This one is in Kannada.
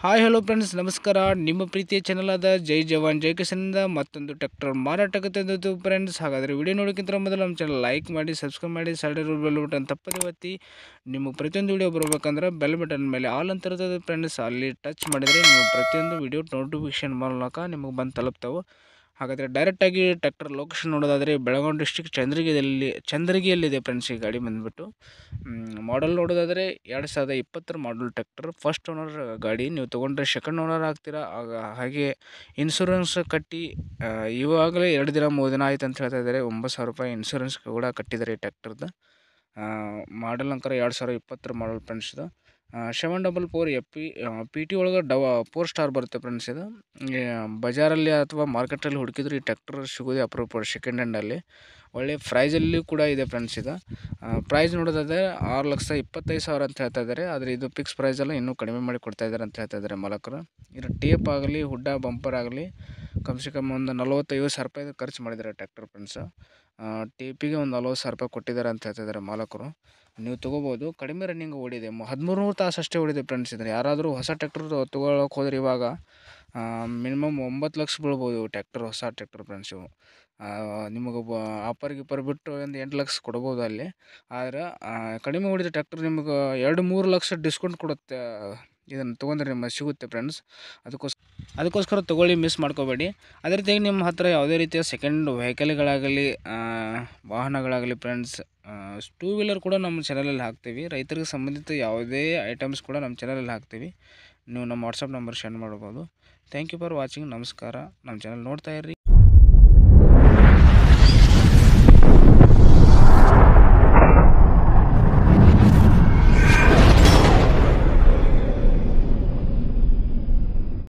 ಹಾಯ್ ಹಲೋ ಫ್ರೆಂಡ್ಸ್ ನಮಸ್ಕಾರ ನಿಮ್ಮ ಪ್ರೀತಿಯ ಚಾನಲ್ ಆದ ಜೈ ಜವಾನ್ ಜೈ ಕಿಸನಿಂದ ಮತ್ತೊಂದು ಟ್ರ್ಯಾಕ್ಟರ್ ಮಾರಾಟಕ್ಕೆ ತಂದಿದ್ದು ಫ್ರೆಂಡ್ಸ್ ಹಾಗಾದರೆ ವಿಡಿಯೋ ನೋಡೋಕ್ಕಿಂತ ಮೊದಲು ನಮ್ಮ ಚಾನಲ್ ಲೈಕ್ ಮಾಡಿ ಸಬ್ಸ್ಕ್ರೈಬ್ ಮಾಡಿ ಸೈಡ್ ಬೆಲ್ ಬಟನ್ ತಪ್ಪದೆ ಒತ್ತಿ ನಿಮಗೆ ಪ್ರತಿಯೊಂದು ವಿಡಿಯೋ ಬರಬೇಕಂದ್ರೆ ಬೆಲ್ ಬಟನ್ ಮೇಲೆ ಆಲ್ ಅಂತ ಇರ್ತದೆ ಫ್ರೆಂಡ್ಸ್ ಅಲ್ಲಿ ಟಚ್ ಮಾಡಿದರೆ ನೀವು ಪ್ರತಿಯೊಂದು ವಿಡಿಯೋ ನೋಟಿಫಿಕೇಶನ್ ಮೂಲಕ ನಿಮಗೆ ಬಂದು ತಲುಪ್ತಾವೆ ಹಾಗಾದರೆ ಡೈರೆಕ್ಟಾಗಿ ಟ್ರ್ಯಾಕ್ಟರ್ ಲೊಕೇಶನ್ ನೋಡೋದಾದರೆ ಬೆಳಗಾವಿ ಡಿಸ್ಟಿಕ್ ಚಂದ್ರಗಿರಿಯಲ್ಲಿ ಚಂದ್ರಗಿರಿಯಲ್ಲಿದೆ ಫ್ರೆಂಡ್ಸ್ ಈ ಗಾಡಿ ಬಂದುಬಿಟ್ಟು ಮಾಡಲ್ ನೋಡೋದಾದರೆ ಎರಡು ಸಾವಿರದ ಇಪ್ಪತ್ತರ ಮಾಡಲ್ ಟ್ರ್ಯಾಕ್ಟರ್ ಫಸ್ಟ್ ಓನರ್ ಗಾಡಿ ನೀವು ತೊಗೊಂಡ್ರೆ ಸೆಕೆಂಡ್ ಓನರ್ ಆಗ್ತೀರಾ ಆಗ ಹಾಗೆ ಇನ್ಶೂರೆನ್ಸ್ ಕಟ್ಟಿ ಆ, ಇವಾಗಲೇ ಎರಡು ದಿನ ಮೂರು ದಿನ ಆಯ್ತು ಅಂತ ಹೇಳ್ತಾ ಇದ್ದಾರೆ ಒಂಬತ್ತು ಸಾವಿರ ರೂಪಾಯಿ ಇನ್ಶೂರೆನ್ಸ್ ಕೂಡ ಕಟ್ಟಿದ್ದಾರೆ ಈ ಟ್ರ್ಯಾಕ್ಟರ್ದು ಮಾಡಲ್ ಅಂಕರ ಎರಡು ಸಾವಿರ ಇಪ್ಪತ್ತರ ಮಾಡಲ್ ಫ್ರೆಂಡ್ಸ್ದು seven double four F P P T ಒಳಗೆ ಡವ ಫೋರ್ ಸ್ಟಾರ್ ಬರುತ್ತೆ ಫ್ರೆಂಡ್ಸ್ ಇದು ಈ ಬಜಾರಲ್ಲಿ ಅಥವಾ ಮಾರ್ಕೆಟಲ್ಲಿ ಹುಡುಕಿದ್ರೆ ಈ ಟ್ರ್ಯಾಕ್ಟರ್ ಸಿಗೋದೇ ಅಪರೂಪ ಸೆಕೆಂಡ್ ಹ್ಯಾಂಡಲ್ಲಿ ಒಳ್ಳೆ ಪ್ರೈಸಲ್ಲಿ ಕೂಡ ಇದೆ ಫ್ರೆಂಡ್ಸ್ ಇದು ಪ್ರೈಸ್ ನೋಡೋದಾದರೆ ಆರು ಲಕ್ಷ ಇಪ್ಪತ್ತೈದು ಸಾವಿರ ಅಂತ ಹೇಳ್ತಾ ಇದ್ದಾರೆ ಆದರೆ ಇದು ಫಿಕ್ಸ್ ಪ್ರೈಸಲ್ಲ ಇನ್ನೂ ಕಡಿಮೆ ಮಾಡಿ ಕೊಡ್ತಾ ಇದ್ದಾರೆ ಅಂತ ಹೇಳ್ತಾ ಇದ್ದಾರೆ ಮಾಲಕರು ಇದು ಟೇಪ್ ಆಗಲಿ ಹುಡ್ಡ ಬಂಪರ್ ಆಗಲಿ ಕಮ್ಸೆ ಕಮ್ ಒಂದು ನಲವತ್ತೈವತ್ತು ಸಾವಿರ ರೂಪಾಯಿ ಖರ್ಚು ಮಾಡಿದ್ದಾರೆ ಟ್ರ್ಯಾಕ್ಟರ್ ಫ್ರೆಂಡ್ಸು ಟೇಪಿಗೆ ಒಂದು ನಲ್ವತ್ತು ಸಾವಿರ ರೂಪಾಯಿ ಕೊಟ್ಟಿದ್ದಾರೆ ಅಂತ ಹೇಳ್ತಿದ್ದಾರೆ ಮಾಲಕರು ನೀವು ತೊಗೋಬೋದು ಕಡಿಮೆ ರನ್ನಿಂಗ್ ಓಡಿದೆ ಹದಿಮೂರು ನೂರು ತಾಸು ಅಷ್ಟೇ ಓಡಿದೆ ಫ್ರೆಂಡ್ಸ್ ಇದ್ರೆ ಯಾರಾದರೂ ಹೊಸ ಟ್ರ್ಯಾಕ್ಟರ್ ತೊಗೊಳಕ್ಕೆ ಹೋದ್ರೆ ಇವಾಗ ಮಿನಿಮಮ್ ಒಂಬತ್ತು ಲಕ್ಷ ಬೀಳ್ಬೋದು ಟ್ರ್ಯಾಕ್ಟರ್ ಹೊಸ ಟ್ರ್ಯಾಕ್ಟರ್ ಫ್ರೆಂಡ್ಸ್ ಇವು ನಿಮಗೆ ಆಫರ್ ಗಿಫರ್ ಬಿಟ್ಟು ಒಂದು ಎಂಟು ಲಕ್ಷ ಕೊಡ್ಬೋದು ಅಲ್ಲಿ ಆದ್ರೆ ಆ, ಕಡಿಮೆ ಓಡಿದ ಟ್ರ್ಯಾಕ್ಟರ್ ನಿಮ್ಗೆ ಎರಡು ಮೂರು ಲಕ್ಷ ಡಿಸ್ಕೌಂಟ್ ಕೊಡುತ್ತೆ ಇದನ್ನು ತೊಗೊಂಡ್ರೆ ನಿಮಗೆ ಸಿಗುತ್ತೆ ಫ್ರೆಂಡ್ಸ್ ಅದಕ್ಕೋಸ್ಕರ ಅದಕ್ಕೋಸ್ಕರ ತೊಗೊಳ್ಳಿ ಮಿಸ್ ಮಾಡ್ಕೋಬೇಡಿ ಅದೇ ರೀತಿಯಾಗಿ ನಿಮ್ಮ ಹತ್ರ ಯಾವುದೇ ರೀತಿಯ ಸೆಕೆಂಡ್ ವೆಹಿಕಲ್ಗಳಾಗಲಿ ವಾಹನಗಳಾಗಲಿ ಫ್ರೆಂಡ್ಸ್ ಟೂ ವೀಲರ್ ಕೂಡ ನಮ್ಮ ಚಾನಲಲ್ಲಿ ಹಾಕ್ತೀವಿ ರೈತರಿಗೆ ಸಂಬಂಧಿತ ಯಾವುದೇ ಐಟಮ್ಸ್ ಕೂಡ ನಮ್ಮ ಚಾನಲಲ್ಲಿ ಹಾಕ್ತೀವಿ ನೀವು ನಮ್ಮ ವಾಟ್ಸಪ್ ನಂಬರ್ ಸೆಂಡ್ ಮಾಡ್ಬೋದು ಥ್ಯಾಂಕ್ ಯು ಫಾರ್ ವಾಚಿಂಗ್ ನಮಸ್ಕಾರ ನಮ್ಮ ಚಾನಲ್ ನೋಡ್ತಾ ಇರ್ರಿ